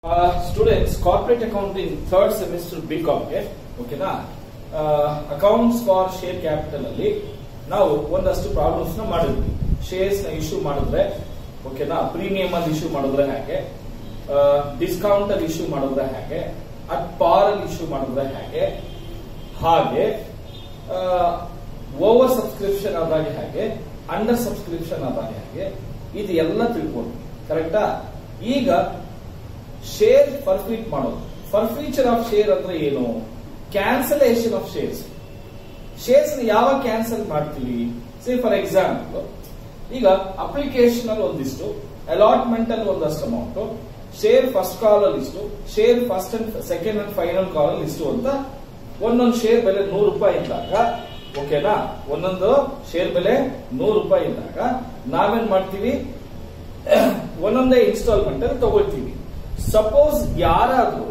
Students corporate accounting third semester B ಕಾಮ್ಗೆ ಓಕೆನಾ accounts for share capital ಅಲ್ಲಿ ನಾವು ಒಂದಷ್ಟು ಪ್ರಾಬ್ಲಮ್ಸ್ ನ ಮಾಡಿದ್ವಿ ಶೇರ್ಸ್ ನ ಇಶ್ಯೂ ಮಾಡಿದ್ರೆ ಓಕೆನಾ ಪ್ರೀಮಿಯಂ ಅಲ್ಲಿ ಇಶ್ಯೂ ಮಾಡಿದ್ರೆ ಹೇಗೆ ಡಿಸ್ಕೌಂಟ್ ಅಲ್ಲಿ ಇಶ್ಯೂ ಮಾಡಿದ್ರೆ ಹೇಗೆ ಅಟ್ ಪಾರ್ ಅಲ್ಲಿ ಇಶ್ಯೂ ಮಾಡಿದ್ರೆ ಹೇಗೆ ಹಾಗೆ ಓವರ್ ಸಬ್ಸ್ಕ್ರಿಪ್ಷನ್ ಆದಾಗ ಹೇಗೆ ಅಂಡರ್ ಸಬ್ಸ್ಕ್ರಿಪ್ಷನ್ ಆದಾಗ ಹೇಗೆ ಇದು ಎಲ್ಲ ತಿಳ್ಕೊಂಡ್ವಿ ಕರೆಕ್ಟಾ ಈಗ ಶೇರ್ ಫರ್ಫೀಟ್ ಮಾಡೋದು ಫರ್ಫೀಚರ್ ಆಫ್ ಶೇರ್ ಅಂದ್ರೆ ಏನು ಕ್ಯಾನ್ಸಲೇಷನ್ ಆಫ್ ಶೇರ್ಸ್ ಶೇರ್ಸ್ ಯಾವಾಗ ಕ್ಯಾನ್ಸಲ್ ಮಾಡ್ತೀವಿ ಸೇ ಫಾರ್ ಎಕ್ಸಾಂಪಲ್ ಈಗ ಅಪ್ಲಿಕೇಶನ್ ಅಲ್ಲಿ ಒಂದಿಷ್ಟು ಅಲಾಟ್ಮೆಂಟ್ ಅಲ್ಲಿ ಒಂದಷ್ಟು ಅಮೌಂಟ್ ಶೇರ್ ಫಸ್ಟ್ ಕಾಲ್ ಅಲ್ಲಿ ಇಷ್ಟು share first and second and final call ಅಲ್ಲಿ ಇಷ್ಟು ಅಂತ ಒಂದೊಂದು ಶೇರ್ ಬೆಲೆ ನೂರು ರೂಪಾಯಿ ಇದ್ದಾಗ ಓಕೆನಾ ಒಂದೊಂದು ಶೇರ್ ಬೆಲೆ ನೂರು ರೂಪಾಯಿ ಇದ್ದಾಗ ನಾವೇನ್ ಮಾಡ್ತೀವಿ ಒಂದೊಂದೇ ಇನ್ಸ್ಟಾಲ್ಮೆಂಟ್ ಅಲ್ಲಿ ತಗೊಳ್ತೀವಿ ಸಪೋಸ್ ಯಾರಾದ್ರೂ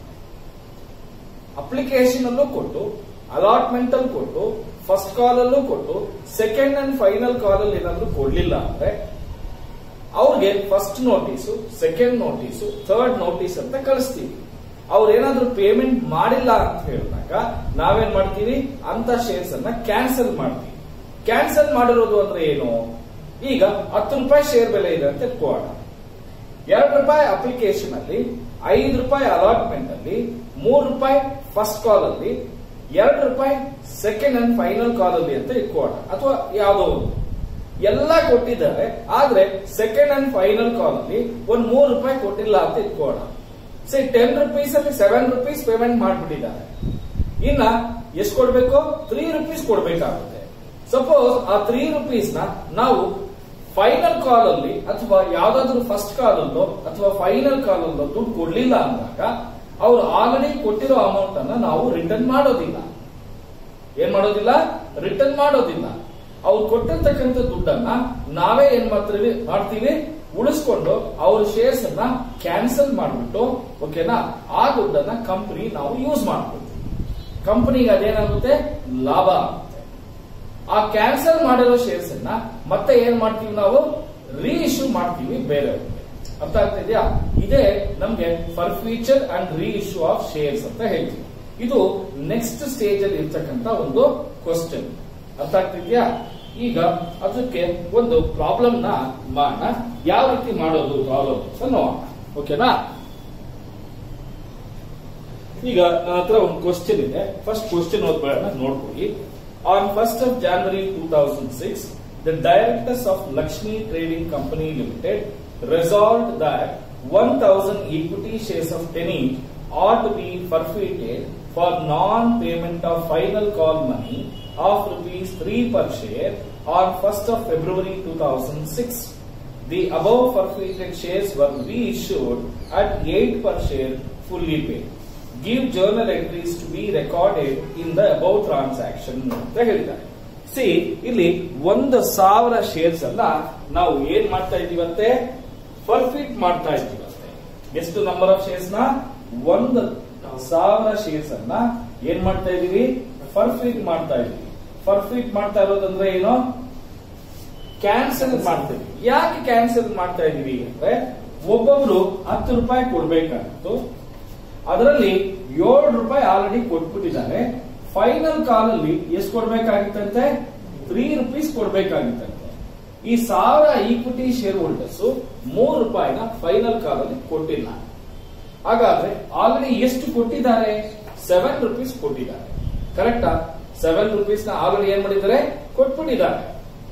ಅಪ್ಲಿಕೇಶನ್ ಅಲ್ಲೂ ಕೊಟ್ಟು ಅಲಾಟ್ಮೆಂಟ್ ಅಲ್ಲಿ ಕೊಟ್ಟು ಫಸ್ಟ್ ಕಾಲ್ ಅಲ್ಲೂ ಕೊಟ್ಟು ಸೆಕೆಂಡ್ ಅಂಡ್ ಫೈನಲ್ ಕಾಲ್ ಅಲ್ಲಿ ಏನಾದ್ರೂ ಕೊಡ್ಲಿಲ್ಲ ಅಂದ್ರೆ ಅವ್ರಿಗೆ first notice second notice third notice ಅಂತ ಕಳಿಸ್ತೀವಿ ಅವ್ರು ಏನಾದ್ರೂ ಪೇಮೆಂಟ್ ಮಾಡಿಲ್ಲ ಅಂತ ಹೇಳಿದಾಗ ನಾವೇನ್ ಮಾಡ್ತೀವಿ ಅಂತ ಶೇರ್ಸ್ ಅನ್ನ ಕ್ಯಾನ್ಸಲ್ ಮಾಡ್ತೀವಿ ಕ್ಯಾನ್ಸಲ್ ಮಾಡಿರೋದು ಅಂದ್ರೆ ಏನು ಈಗ ಹತ್ತು ರೂಪಾಯಿ ಶೇರ್ ಬೆಲೆ ಇದೆ ಅಂತ ಇಟ್ಕೋಣ ಎರಡು ರೂಪಾಯಿ ಅಪ್ಲಿಕೇಶನ್ ಅಲ್ಲಿ ಐದು ರೂಪಾಯಿ ಅಲಾಟ್ಮೆಂಟ್ ಅಲ್ಲಿ ಮೂರು ರೂಪಾಯಿ ಫಸ್ಟ್ ಕಾಲ್ ಅಲ್ಲಿ ಎರಡು ರೂಪಾಯಿ ಸೆಕೆಂಡ್ ಅಂಡ್ ಫೈನಲ್ ಕಾಲ್ ಅಲ್ಲಿ ಅಂತ ಇಟ್ಕೋಣ ಅಥವಾ ಯಾವುದೋ ಒಂದು ಎಲ್ಲ ಕೊಟ್ಟಿದ್ದಾರೆ ಆದ್ರೆ ಸೆಕೆಂಡ್ ಅಂಡ್ ಫೈನಲ್ ಕಾಲ್ ಅಲ್ಲಿ ಒಂದ್ ಮೂರು ರೂಪಾಯಿ ಕೊಟ್ಟಿಲ್ಲ ಅಂತ ಇಟ್ಕೋಣ ಸಿ ಟೆನ್ ರುಪೀಸ್ ಅಲ್ಲಿ ಸೆವೆನ್ ರುಪೀಸ್ ಪೇಮೆಂಟ್ ಮಾಡ್ಬಿಟ್ಟಿದ್ದಾರೆ ಇನ್ನ ಎಷ್ಟು ಕೊಡ್ಬೇಕು ತ್ರೀ ರುಪೀಸ್ ಕೊಡ್ಬೇಕಾಗುತ್ತೆ ಸಪೋಸ್ ಆ ತ್ರೀ ರುಪೀಸ್ ನ ನಾವು ಫೈನಲ್ ಕಾಲ್ ಅಲ್ಲಿ ಅಥವಾ ಯಾವ್ದಾದ್ರು ಫಸ್ಟ್ ಕಾಲ್ ಅಲ್ಲೋ ಅಥವಾ ಫೈನಲ್ ಕಾಲ್ ಅಲ್ಲೋ ದುಡ್ಡು ಕೊಡ್ಲಿಲ್ಲ ಅಂದಾಗ ಅವ್ರು ಆಲ್ರೆಡಿ ಕೊಟ್ಟಿರೋ ಅಮೌಂಟ್ ಅನ್ನ ನಾವು ರಿಟರ್ನ್ ಮಾಡೋದಿಲ್ಲ ಏನ್ ಮಾಡೋದಿಲ್ಲ ರಿಟರ್ನ್ ಮಾಡೋದಿಲ್ಲ ಅವ್ರು ಕೊಟ್ಟಿರ್ತಕ್ಕಂಥ ದುಡ್ಡನ್ನ ನಾವೇ ಏನ್ ಮಾಡ್ತೀವಿ ಮಾಡ್ತೀವಿ ಉಳಿಸ್ಕೊಂಡು ಅವ್ರ ಶೇರ್ಸ್ ಅನ್ನ ಕ್ಯಾನ್ಸಲ್ ಮಾಡ್ಬಿಟ್ಟು ಓಕೆನಾ ಆ ದುಡ್ಡನ್ನ ಕಂಪನಿ ನಾವು ಯೂಸ್ ಮಾಡ್ಕೊಳ್ತೀವಿ ಕಂಪನಿಗೆ ಅದೇನಾಗುತ್ತೆ ಲಾಭ ಆಗುತ್ತೆ ಆ ಕ್ಯಾನ್ಸಲ್ ಮಾಡಿರೋ ಶೇರ್ಸ್ ಅನ್ನ ಮತ್ತೆ ಏನ್ ಮಾಡ್ತೀವಿ ನಾವು ರೀ ಇಶ್ಯೂ ಮಾಡ್ತೀವಿ ಬೇರೆ ಅರ್ಥ ಆಗ್ತಿದ್ಯಾ ಇದೇ ನಮ್ಗೆ forfeiture and reissue of shares ಅಂತ ಹೇಳ್ತೀವಿ ಇದು ನೆಕ್ಸ್ಟ್ ಸ್ಟೇಜ್ ಅಲ್ಲಿ ಇರ್ತಕ್ಕಂತ ಒಂದು ಕ್ವಶನ್ ಅರ್ಥ ಆಗ್ತಿದ್ಯಾ ಈಗ ಅದಕ್ಕೆ ಒಂದು ಪ್ರಾಬ್ಲಮ್ ನ ಮಾಡೋಣ ಯಾವ ರೀತಿ ಮಾಡೋದು ಪ್ರಾಬ್ಲಮ್ ಅಂತ ನೋಡೋಣ ಓಕೆನಾ ಈಗ ನನ್ನ ಹತ್ರ ಒಂದು ಕ್ವಶನ್ ಇದೆ ಫಸ್ಟ್ ಕ್ವಶನ್ ಓದ್ಬೇಡ ನೋಡ್ಕೊಳ್ಳಿ on first of January two thousand six the directors of Lakshmi trading company limited resolved that one thousand equity shares of ten ought to be forfeited for non-payment of final call money of rupees 3 per share on 1st of February 2006. The above forfeited shares were reissued at 8 per share fully paid. Give journal entries to be recorded in the above transaction ಅಂತ ಹೇಳಿದ್ದಾರೆ C ಇಲ್ಲಿ ಒಂದು ಸಾವಿರ shares ಅನ್ನ ನಾವು ಏನ್ ಮಾಡ್ತಾ ಇದೀವಂತೆ forfeit ಮಾಡ್ತಾ ಇದೀವಂತೆ ಎಷ್ಟು ನಂಬರ್ ಆಫ್ ಶೇರ್ಸ್ ನ ಒಂದು ಸಾವಿರ ಶೇರ್ಸ್ ಅನ್ನ ಏನ್ ಮಾಡ್ತಾ ಇದೀವಿ ಫರ್ಫಿಟ್ ಮಾಡ್ತಾ ಇದೀವಿ ಫರ್ಫಿಟ್ ಮಾಡ್ತಾ ಇರೋದಂದ್ರೆ ಏನು ಕ್ಯಾನ್ಸಲ್ ಮಾಡ್ತೀವಿ ಯಾಕೆ ಕ್ಯಾನ್ಸಲ್ ಮಾಡ್ತಾ ಇದೀವಿ ಅಂದ್ರೆ ಒಬ್ಬೊಬ್ರು ಹತ್ತು ರೂಪಾಯಿ ಕೊಡ್ಬೇಕಾಗಿತ್ತು ಅದರಲ್ಲಿ ಏಳು ರೂಪಾಯಿ ಆಲ್ರೆಡಿ ಕೊಟ್ಬಿಟ್ಟಿದ್ದಾರೆ ಫೈನಲ್ ಕಾಲ್ ಅಲ್ಲಿ ಎಷ್ಟು ಕೊಡ್ಬೇಕಾಗಿತ್ತಂತೆ ತ್ರೀ ರುಪೀಸ್ ಕೊಡ್ಬೇಕಾಗಿತ್ತಂತೆ ಈ ಸಾವಿರ ಈಕ್ವಿಟಿ ಶೇರ್ ಹೋಲ್ಡರ್ಸ್ ಮೂರು ರೂಪಾಯಿನ ಫೈನಲ್ ಕಾಲ್ ಅಲ್ಲಿ ಕೊಟ್ಟಿಲ್ಲ ಹಾಗಾದ್ರೆ ಆಲ್ರೆಡಿ ಎಷ್ಟು ಕೊಟ್ಟಿದ್ದಾರೆ ಸೆವೆನ್ ರುಪೀಸ್ ಕೊಟ್ಟಿದ್ದಾರೆ ಕರೆಕ್ಟಾ ಸೆವೆನ್ ರುಪೀಸ್ ನ ಆಲ್ರೆಡಿ ಏನ್ ಮಾಡಿದ್ದಾರೆ ಕೊಟ್ಬಿಟ್ಟಿದ್ದಾರೆ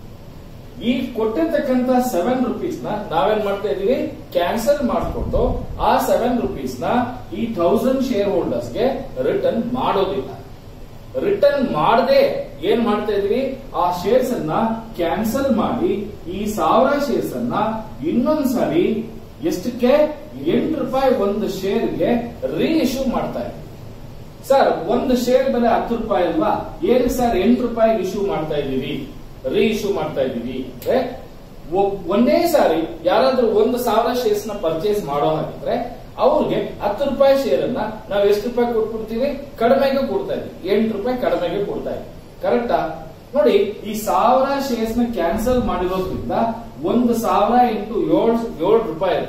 ಈ ಕೊಟ್ಟಿರ್ತಕ್ಕಂತ ಸೆವೆನ್ ರುಪೀಸ್ ನ ನಾವೇನ್ ಮಾಡ್ತಾ ಇದೀವಿ ಕ್ಯಾನ್ಸಲ್ ಮಾಡಿಕೊಂಡು ಆ ಸೆವೆನ್ ರುಪೀಸ್ ನ ಈ ಥೌಸಂಡ್ ಶೇರ್ ಹೋಲ್ಡರ್ಸ್ ಗೆ ರಿಟರ್ನ್ ಮಾಡೋದಿಲ್ಲ ರಿಟರ್ನ್ ಮಾಡದೆ ಏನ್ ಮಾಡ್ತಾ ಇದೀವಿ ಆ ಶೇರ್ಸ್ ಅನ್ನ ಕ್ಯಾನ್ಸಲ್ ಮಾಡಿ ಈ ಸಾವಿರ ಶೇರ್ಸ್ ಅನ್ನ ಇನ್ನೊಂದ್ಸರಿ ಎಷ್ಟಕ್ಕೆ ಎಂಟು ರೂಪಾಯಿ ಒಂದು ಶೇರ್ಗೆ ರೀ ಇಶ್ಯೂ ಮಾಡ್ತಾ ಇದ್ದೀವಿ ಸರ್ ಒಂದು ಶೇರ್ ಬೆಲೆ ಹತ್ತು ರೂಪಾಯಿ ಅಲ್ವಾ ಏನಕ್ಕೆ ಸರ್ ಎಂಟು ರೂಪಾಯಿ ಇಶ್ಯೂ ಮಾಡ್ತಾ ಇದೀವಿ ರೀ ಇಶ್ಯೂ ಮಾಡ್ತಾ ಇದೀವಿ ಅಂದ್ರೆ ಒಂದೇ ಸಾರಿ ಯಾರಾದ್ರೂ ಒಂದು ಸಾವಿರ ಶೇರ್ಸ್ ನ ಪರ್ಚೇಸ್ ಮಾಡೋ ಹಾಗಿದ್ರೆ ಅವ್ರಿಗೆ ಹತ್ತು ರೂಪಾಯಿ ಶೇರ್ ಅನ್ನ ನಾವ್ ಎಷ್ಟು ರೂಪಾಯಿ ಕೊಟ್ಬಿಡ್ತೀವಿ ಕಡಿಮೆಗೆ ಕೊಡ್ತಾ ಇದೀವಿ ಎಂಟು ರೂಪಾಯಿ ಕಡಿಮೆಗೆ ಕೊಡ್ತಾ ಇದೀವಿ ಕರೆಕ್ಟಾ ನೋಡಿ ಈ ಸಾವಿರ ಶೇರ್ಸ್ ನ ಕ್ಯಾನ್ಸಲ್ ಮಾಡಿರೋದ್ರಿಂದ ಒಂದು ಸಾವಿರ ಇಂಟು ಏಳು ಏಳು ರೂಪಾಯಿ ಅಂದ್ರೆ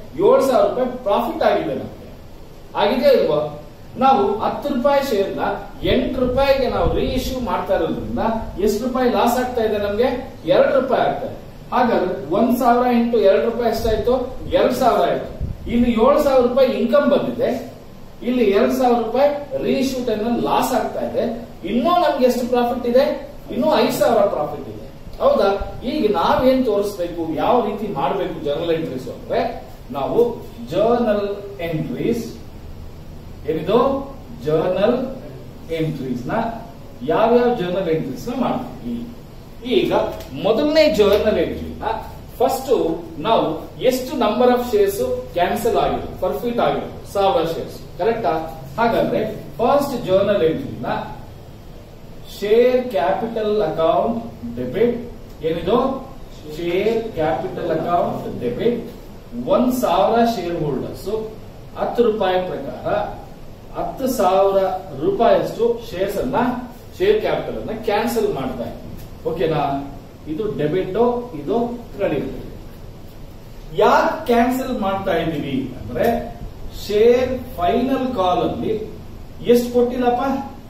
ಏಳು ಸಾವಿರ ರೂಪಾಯಿ ಪ್ರಾಫಿಟ್ ಆಗಿದೆ ನಮಗೆ ಆಗಿದೆ ಇಲ್ವಾ ನಾವು ಹತ್ತು ರೂಪಾಯಿ ಶೇರ್ ನ ಎಂಟು ರೂಪಾಯಿಗೆ ನಾವು ರೀಇಶ್ಯೂ ಮಾಡ್ತಾ ಇರೋದ್ರಿಂದ ಎಷ್ಟು ರೂಪಾಯಿ ಲಾಸ್ ಆಗ್ತಾ ಇದೆ ನಮ್ಗೆ ಎರಡು ರೂಪಾಯಿ ಆಗ್ತಾ ಇದೆ ಹಾಗಾದ್ರೆ ಒಂದ್ ಸಾವಿರ ಇಂಟು ಎರಡು ರೂಪಾಯಿ ಎಷ್ಟಾಯ್ತು ಎರಡ್ ಸಾವಿರ ಆಯ್ತು ಇಲ್ಲಿ ಏಳು ಸಾವಿರ ರೂಪಾಯಿ ಇನ್ಕಮ್ ಬಂದಿದೆ ಇಲ್ಲಿ ಎರಡ್ ಸಾವಿರ ರೂಪಾಯಿ ರೀಇಶ್ಯೂ ಟೈಮ್ ನಲ್ಲಿ ಲಾಸ್ ಆಗ್ತಾ ಇದೆ ಇನ್ನೂ ನಮ್ಗೆ ಎಷ್ಟು ಪ್ರಾಫಿಟ್ ಇದೆ ಇನ್ನೂ ಐದ್ ಸಾವಿರ ಪ್ರಾಫಿಟ್ ಇದೆ ಹೌದಾ ಈಗ ನಾವೇನ್ ತೋರಿಸ್ಬೇಕು ಯಾವ ರೀತಿ ಮಾಡಬೇಕು ಜರ್ನಲ್ ಎಂಟ್ರೀಸ್ ಅಂದ್ರೆ ನಾವು ಜರ್ನಲ್ ಎಂಟ್ರೀಸ್ ಏನಿದು ಜರ್ನಲ್ ಎಂಟ್ರೀಸ್ ನ ಯಾವ್ಯಾವ ಜರ್ನಲ್ ಎಂಟ್ರೀಸ್ ನ ಮಾಡ್ತೀವಿ ಈಗ ಮೊದಲನೇ ಜರ್ನಲ್ ಎಂಟ್ರಿ ನ ಫಸ್ಟ್ ನಾವು ಎಷ್ಟು ನಂಬರ್ ಆಫ್ ಶೇರ್ಸ್ ಕ್ಯಾನ್ಸಲ್ ಆಗಿದೆ ಪರ್ಫಿಟ್ ಆಗಿದೆ ಸಾವಿರ ಶೇರ್ಸ್ ಕರೆಕ್ಟಾ ಹಾಗಾದ್ರೆ ಫಸ್ಟ್ ಜರ್ನಲ್ ಎಂಟ್ರಿ ನ ಶೇರ್ ಕ್ಯಾಪಿಟಲ್ ಅಕೌಂಟ್ ಡೆಬಿಟ್ ಏನಿದು ಶೇರ್ ಕ್ಯಾಪಿಟಲ್ ಅಕೌಂಟ್ ಡೆಬಿಟ್ ಒಂದ್ ಸಾವಿರ ಶೇರ್ ಹೋಲ್ಡರ್ಸ್ ಹತ್ತು ರೂಪಾಯಿ ಪ್ರಕಾರ ಹತ್ತು ಸಾವಿರ ರೂಪಾಯಿಯಷ್ಟು ಶೇರ್ಸ್ ಅನ್ನ ಶೇರ್ ಕ್ಯಾಪಿಟಲ್ ಅನ್ನ ಕ್ಯಾನ್ಸಲ್ ಮಾಡ್ತಾ ಇದ್ದೀವಿ ಓಕೆನಾ ಇದು ಡೆಬಿಟ್ ಇದು ಕ್ರೆಡಿಟ್ ಯಾಕೆ ಕ್ಯಾನ್ಸಲ್ ಮಾಡ್ತಾ ಇದ್ದೀವಿ ಅಂದ್ರೆ ಶೇರ್ ಫೈನಲ್ ಕಾಲ್ ಅಲ್ಲಿ ಎಷ್ಟು ಕೊಟ್ಟಿಲ್ಲಪ್ಪ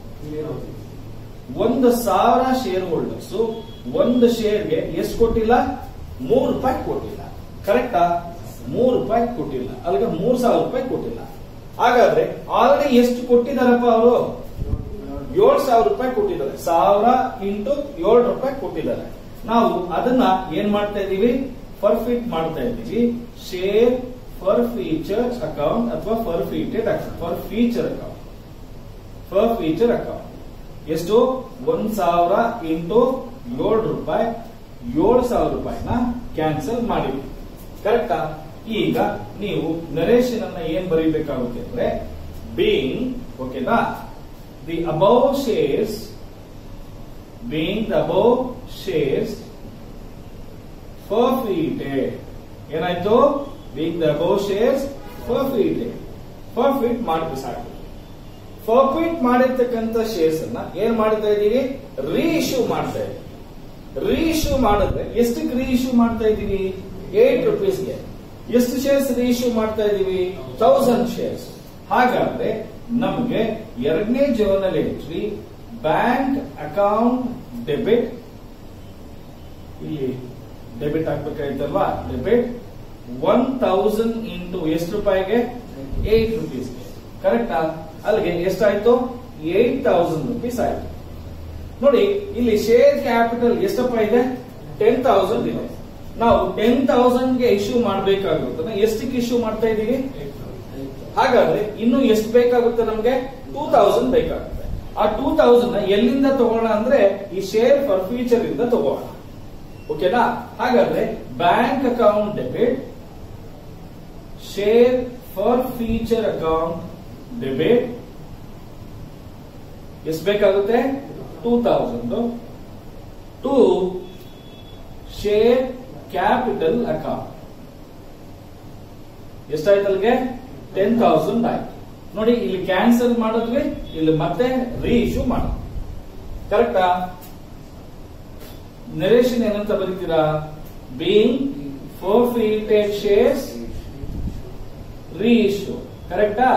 ಒಂದು ಸಾವಿರ ಶೇರ್ ಹೋಲ್ಡರ್ಸ್ ಒಂದು ಶೇರ್ಗೆ ಎಷ್ಟು ಕೊಟ್ಟಿಲ್ಲ ಮೂರು ರೂಪಾಯಿ ಕೊಟ್ಟಿಲ್ಲ ಕರೆಕ್ಟಾ ಮೂರು ರೂಪಾಯಿ ಕೊಟ್ಟಿಲ್ಲ ಅಲ್ಲಿಗೆ ಮೂರ್ ಸಾವಿರ ರೂಪಾಯಿ ಕೊಟ್ಟಿಲ್ಲ ಹಾಗಾದ್ರೆ ಆಲ್ರೆಡಿ ಎಷ್ಟು ಕೊಟ್ಟಿದಾರಪ್ಪ ಅವರು ಏಳು ಸಾವಿರ ರೂಪಾಯಿ ಕೊಟ್ಟಿದ್ದಾರೆ ಸಾವಿರ ಇಂಟು ಏಳು ರೂಪಾಯಿ ಕೊಟ್ಟಿದ್ದಾರೆ ನಾವು ಅದನ್ನ ಏನ್ ಮಾಡ್ತಾ ಇದೀವಿ ಫರ್ಫಿಟ್ ಮಾಡ್ತಾ ಇದ್ದೀವಿ ಶೇರ್ ಫರ್ ಫೀಚರ್ ಅಕೌಂಟ್ ಅಥವಾ forfeited account forfeiture account forfeiture account ಎಷ್ಟು ಒಂದ್ ಸಾವಿರ ಇಂಟು ಏಳು ರೂಪಾಯಿ ಏಳು ಸಾವಿರ ರೂಪಾಯಿನ ಕ್ಯಾನ್ಸಲ್ ಮಾಡಿದ್ವಿ ಕರೆಕ್ಟಾ ಈಗ ನೀವು ನರೇಶನ್ ಅನ್ನ ಏನ್ ಬರೀಬೇಕಾಗುತ್ತೆ ಅಂದ್ರೆ ಬೀಯಿಂಗ್ ಓಕೆನಾ the above shares being the above shares forfeited ಏನಾಯ್ತು being the above shares forfeited forfeit ಮಾಡಿ ಸಾಕು ಫರ್ಫಿಟ್ ಮಾಡಿರ್ತಕ್ಕಂಥ ಶೇರ್ಸ್ ಅನ್ನ ಏನ್ ಮಾಡ್ತಾ ಇದೀವಿ ರೀಇಶ್ಯೂ ಮಾಡ್ತಾ ಇದೀವಿ ರೀಇಶ್ಯೂ ಮಾಡಿದ್ರೆ ಎಷ್ಟಕ್ಕೆ ರೀಇಶ್ಯೂ ಮಾಡ್ತಾ ಇದೀವಿ ಏಟ್ ರುಪೀಸ್ಗೆ ಎಷ್ಟು ಶೇರ್ಸ್ ರೀಇಶ್ಯೂ ಮಾಡ್ತಾ ಇದೀವಿ ತೌಸಂಡ್ ಶೇರ್ಸ್ ಹಾಗಾದ್ರೆ ನಮಗೆ ಎರಡನೇ journal entry bank account debit ಇಲ್ಲಿ ಡೆಬಿಟ್ ಹಾಕ್ಬೇಕಾಯ್ತಲ್ವಾ ಡೆಬಿಟ್ ಒನ್ ತೌಸಂಡ್ ಇಂಟು ಎಷ್ಟು ರೂಪಾಯಿಗೆ ಏಟ್ ರುಪೀಸ್ಗೆ ಕರೆಕ್ಟಾ ಅಲ್ಲಿಗೆ ಎಷ್ಟಾಯ್ತು ಏಟ್ ತೌಸಂಡ್ ರುಪೀಸ್ ಆಯ್ತು ನೋಡಿ ಇಲ್ಲಿ ಶೇರ್ ಕ್ಯಾಪಿಟಲ್ ಎಷ್ಟಪ್ಪ ಇದೆ ಟೆನ್ ತೌಸಂಡ್ ಇದೆ ನಾವು ಟೆನ್ ತೌಸಂಡ್ಗೆ ಇಶ್ಯೂ ಮಾಡಬೇಕಾಗುತ್ತೆ ಎಷ್ಟಕ್ಕೆ ಇಶ್ಯೂ ಮಾಡ್ತಾ ಇದೀವಿ ಹಾಗಾದ್ರೆ ಇನ್ನು ಎಷ್ಟು ಬೇಕಾಗುತ್ತೆ ನಮ್ಗೆ ಟೂ ತೌಸಂಡ್ ಬೇಕಾಗುತ್ತೆ ಆ ಟೂ ತೌಸಂಡ್ ಎಲ್ಲಿಂದ ತಗೋಣ ಅಂದ್ರೆ ಈ ಶೇರ್ ಫರ್ ಫ್ಯೂಚರ್ ಇಂದ ತಗೋಣ ಓಕೆನಾ ಹಾಗಾದ್ರೆ bank account debit share forfeiture account debit ಎಷ್ಟು ಬೇಕಾಗುತ್ತೆ two thousand to share capital account ಎಷ್ಟಾಯ್ತು ಅಲ್ಲಿಗೆ ಟೆನ್ ತೌಸಂಡ್ ಆಯ್ತು ನೋಡಿ ಇಲ್ಲಿ ಕ್ಯಾನ್ಸಲ್ ಮಾಡಿದ್ವಿ ಇಲ್ಲಿ ಮತ್ತೆ ರೀಇಶ್ಯೂ ಮಾಡೋದು ಕರೆಕ್ಟಾ ನರೇಶನ್ ಏನಂತ ಬರೀತೀರಾ being forfeited shares reissue ಕರೆಕ್ಟಾ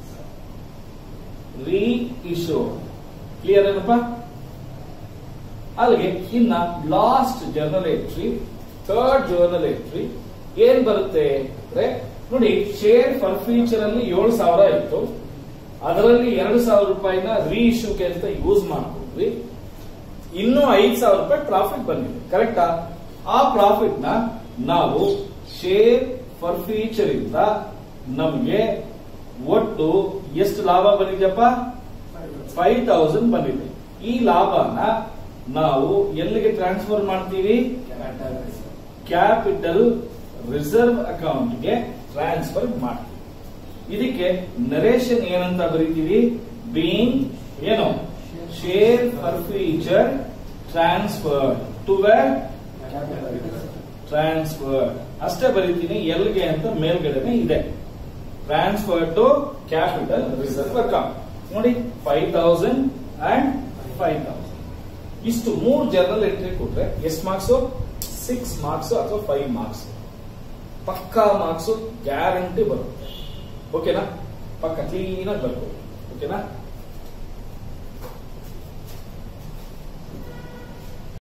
ರೀಇಶ್ಯೂ ಕ್ಲಿಯರ್ ಏನಪ್ಪ ಅಲ್ಲಿಗೆ ಇನ್ನ last journal entry third journal entry ಏನ್ ಬರುತ್ತೆ ಅಂದ್ರೆ ನೋಡಿ ಶೇರ್ ಫರ್ ಫ್ಯೂಚರ್ ಅಲ್ಲಿ ಏಳು ಸಾವಿರ ಇತ್ತು ಅದರಲ್ಲಿ ಎರಡು ಸಾವಿರ ರೂಪಾಯಿನ ರೀಇಶ್ಯೂಗೆ ಅಂತ ಯೂಸ್ ಮಾಡ್ಕೊಂಡ್ವಿ ಇನ್ನೂ ಐದು ಸಾವಿರ ರೂಪಾಯಿ ಪ್ರಾಫಿಟ್ ಬಂದಿದೆ ಕರೆಕ್ಟಾ ಆ ಪ್ರಾಫಿಟ್ ನ ನಾವು ಶೇರ್ ಫರ್ ಫ್ಯೂಚರ್ ಇಂದ ನಮ್ಗೆ ಒಟ್ಟು ಎಷ್ಟು ಲಾಭ ಬಂದಿದೆಯಪ್ಪ ಫೈವ್ ತೌಸಂಡ್ ಬಂದಿದೆ ಈ ಲಾಭನ ನಾವು ಎಲ್ಲಿಗೆ ಟ್ರಾನ್ಸ್ಫರ್ ಮಾಡ್ತೀವಿ ಕ್ಯಾಪಿಟಲ್ ರಿಸರ್ವ್ ಅಕೌಂಟ್ಗೆ ಟ್ರಾನ್ಸ್ಫರ್ ಮಾಡ್ತೀವಿ ಇದಕ್ಕೆ ನರೇಶನ್ ಏನಂತ ಬರೀತೀವಿ ಬೀಯಿಂಗ್ ಏನು share forfeiture transfer to where transfer ಅಷ್ಟೇ ಬರೀತೀನಿ ಎಲ್ಗೆ ಅಂತ ಮೇಲ್ಗಡೆನೆ ಇದೆ transfer to capital reserve account ನೋಡಿ five thousand and five thousand ಇಷ್ಟು ಮೂರು ಜನರಲ್ ಎಂಟ್ರಿ ಕೊಟ್ರೆ ಎಷ್ಟು ಮಾರ್ಕ್ಸ್ ಸಿಕ್ಸ್ ಮಾರ್ಕ್ಸ್ ಅಥವಾ ಫೈವ್ ಮಾರ್ಕ್ಸ್ ಪಕ್ಕಾ ಮಾರ್ಕ್ಸ್ ಗ್ಯಾರಂಟಿ ಬರುತ್ತೆ ಓಕೆನಾ ಪಕ್ಕ ಕ್ಲೀನ್ ಆಗಿ ಬರ್ಬೋದು ಓಕೆನಾ